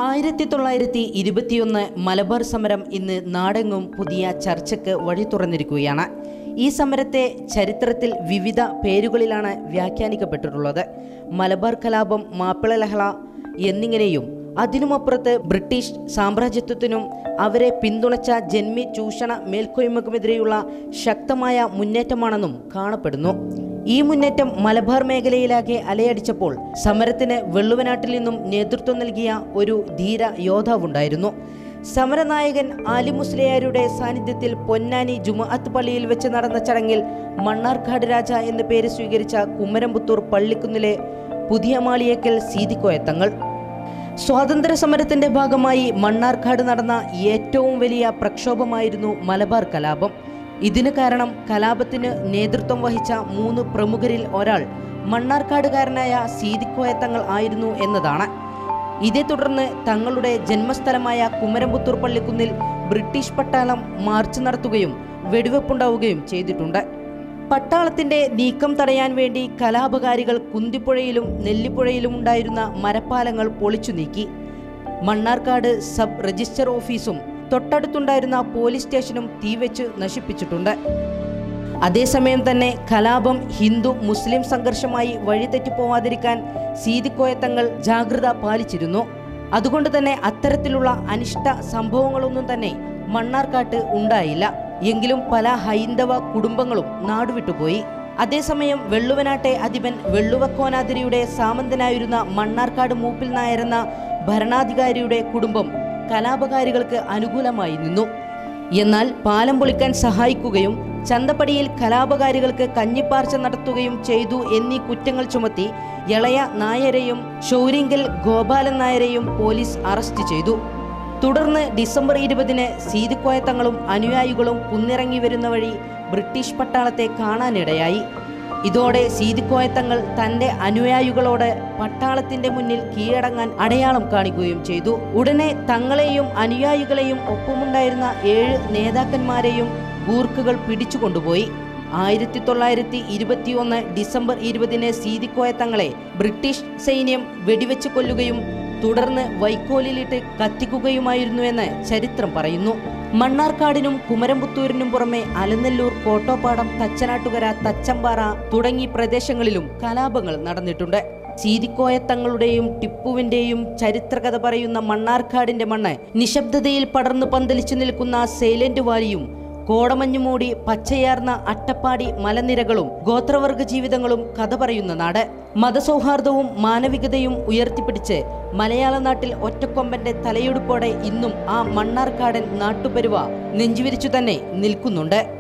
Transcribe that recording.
ആയിരത്തി തൊള്ളായിരത്തി ഇരുപത്തിയൊന്ന് മലബാർ സമരം ഇന്ന് നാടെങ്ങും പുതിയ ചർച്ചയ്ക്ക് വഴി തുറന്നിരിക്കുകയാണ് ഈ സമരത്തെ ചരിത്രത്തിൽ വിവിധ പേരുകളിലാണ് വ്യാഖ്യാനിക്കപ്പെട്ടിട്ടുള്ളത് മലബാർ കലാപം മാപ്പിള ലഹള എന്നിങ്ങനെയും അതിനുമപ്പുറത്ത് ബ്രിട്ടീഷ് സാമ്രാജ്യത്വത്തിനും അവരെ പിന്തുണച്ച ജന്മി ചൂഷണ മേൽക്കോയ്മക്കുമെതിരെയുള്ള ശക്തമായ മുന്നേറ്റമാണെന്നും കാണപ്പെടുന്നു ഈ മുന്നേറ്റം മലബാർ മേഖലയിലാകെ അലയടിച്ചപ്പോൾ സമരത്തിന് വെള്ളുവനാട്ടിൽ നിന്നും നേതൃത്വം നൽകിയ ഒരു ധീര യോദ്ധാവുണ്ടായിരുന്നു സമരനായകൻ ആലി മുസ്ലിയാരുടെ സാന്നിധ്യത്തിൽ പൊന്നാനി ജുമഅത്ത് പള്ളിയിൽ വെച്ച് നടന്ന ചടങ്ങിൽ മണ്ണാർക്കാട് രാജ എന്ന പേര് സ്വീകരിച്ച കുമ്മരംപുത്തൂർ പള്ളിക്കുന്നിലെ പുതിയ മാളിയേക്കൽ സീതിക്കോയത്തങ്ങൾ സ്വാതന്ത്ര്യ സമരത്തിന്റെ ഭാഗമായി മണ്ണാർക്കാട് നടന്ന ഏറ്റവും വലിയ പ്രക്ഷോഭമായിരുന്നു മലബാർ കലാപം ഇതിന് കാരണം കലാപത്തിന് നേതൃത്വം വഹിച്ച മൂന്ന് പ്രമുഖരിൽ ഒരാൾ മണ്ണാർക്കാടുകാരനായ സീതിക്കോയത്തങ്ങൾ ആയിരുന്നു എന്നതാണ് ഇതേ തുടർന്ന് തങ്ങളുടെ ജന്മസ്ഥലമായ കുമരംപുത്തൂർ പള്ളിക്കുന്നിൽ ബ്രിട്ടീഷ് പട്ടാളം മാർച്ച് നടത്തുകയും വെടിവെപ്പുണ്ടാവുകയും ചെയ്തിട്ടുണ്ട് പട്ടാളത്തിന്റെ നീക്കം തടയാൻ വേണ്ടി കലാപകാരികൾ കുന്തിപ്പുഴയിലും നെല്ലിപ്പുഴയിലും ഉണ്ടായിരുന്ന മരപ്പാലങ്ങൾ പൊളിച്ചു നീക്കി മണ്ണാർക്കാട് സബ് രജിസ്റ്റർ ഓഫീസും തൊട്ടടുത്തുണ്ടായിരുന്ന പോലീസ് സ്റ്റേഷനും തീവെച്ച് നശിപ്പിച്ചിട്ടുണ്ട് അതേസമയം തന്നെ കലാപം ഹിന്ദു മുസ്ലിം സംഘർഷമായി വഴിതെറ്റിപ്പോവാതിരിക്കാൻ സീതിക്കോയത്തങ്ങൾ ജാഗ്രത പാലിച്ചിരുന്നു അതുകൊണ്ട് തന്നെ അത്തരത്തിലുള്ള അനിഷ്ട സംഭവങ്ങളൊന്നും തന്നെ മണ്ണാർക്കാട്ട് ഉണ്ടായില്ല എങ്കിലും പല ഹൈന്ദവ കുടുംബങ്ങളും നാടുവിട്ടുപോയി അതേസമയം വെള്ളുവനാട്ടെ അധിപൻ വെള്ളുവക്കോനാതിരിയുടെ സാമന്തനായിരുന്ന മണ്ണാർക്കാട് മൂപ്പിൽ നായരെന്ന ഭരണാധികാരിയുടെ കുടുംബം കലാപകാരികൾക്ക് അനുകൂലമായി നിന്നു എന്നാൽ പാലം പൊളിക്കാൻ സഹായിക്കുകയും ചന്തപ്പടിയിൽ കലാപകാരികൾക്ക് കഞ്ഞിപ്പാർച്ച നടത്തുകയും ചെയ്തു എന്നീ കുറ്റങ്ങൾ ചുമത്തി ഇളയ നായരെയും ഷൗരിങ്കൽ ഗോപാലൻ നായരെയും പോലീസ് അറസ്റ്റ് ചെയ്തു തുടർന്ന് ഡിസംബർ ഇരുപതിന് സീതിക്കോയത്തങ്ങളും അനുയായികളും കുന്നിറങ്ങി വരുന്ന വഴി ബ്രിട്ടീഷ് പട്ടാളത്തെ കാണാനിടയായി ഇതോടെ സീതിക്കോയത്തങ്ങൾ തന്റെ അനുയായികളോട് പട്ടാളത്തിന്റെ മുന്നിൽ കീഴടങ്ങാൻ അടയാളം കാണിക്കുകയും ചെയ്തു ഉടനെ തങ്ങളെയും അനുയായികളെയും ഒപ്പമുണ്ടായിരുന്ന ഏഴ് നേതാക്കന്മാരെയും ഗൂർഖുകൾ പിടിച്ചുകൊണ്ടുപോയി ആയിരത്തി തൊള്ളായിരത്തി ഇരുപത്തിയൊന്ന് ഡിസംബർ ഇരുപതിന് സീതിക്കോയത്തങ്ങളെ ബ്രിട്ടീഷ് സൈന്യം വെടിവെച്ച് കൊല്ലുകയും തുടർന്ന് വൈക്കോലിലിട്ട് കത്തിക്കുകയുമായിരുന്നുവെന്ന് ചരിത്രം പറയുന്നു മണ്ണാർക്കാടിനും കുമരംപുത്തൂരിനും പുറമെ അലനെല്ലൂർ കോട്ടോപ്പാടം തച്ചനാട്ടുകര തച്ചമ്പാറ തുടങ്ങി പ്രദേശങ്ങളിലും കലാപങ്ങൾ നടന്നിട്ടുണ്ട് സീതിക്കോയത്തങ്ങളുടെയും ടിപ്പുവിന്റെയും ചരിത്രകഥ പറയുന്ന മണ്ണാർക്കാടിന്റെ മണ്ണ് നിശബ്ദതയിൽ പടർന്നു പന്തലിച്ചു നിൽക്കുന്ന സൈലന്റ് വാലിയും കോടമഞ്ഞു മൂടി പച്ചയാർന്ന അട്ടപ്പാടി മലനിരകളും ഗോത്രവർഗ ജീവിതങ്ങളും കഥ പറയുന്ന നാട് മതസൗഹാർദ്ദവും മാനവികതയും ഉയർത്തിപ്പിടിച്ച് മലയാള നാട്ടിൽ ഒറ്റക്കൊമ്പന്റെ തലയെടുപ്പോടെ ഇന്നും ആ മണ്ണാർക്കാടൻ നാട്ടുപരുവ നെഞ്ചുവിരിച്ചു തന്നെ നിൽക്കുന്നുണ്ട്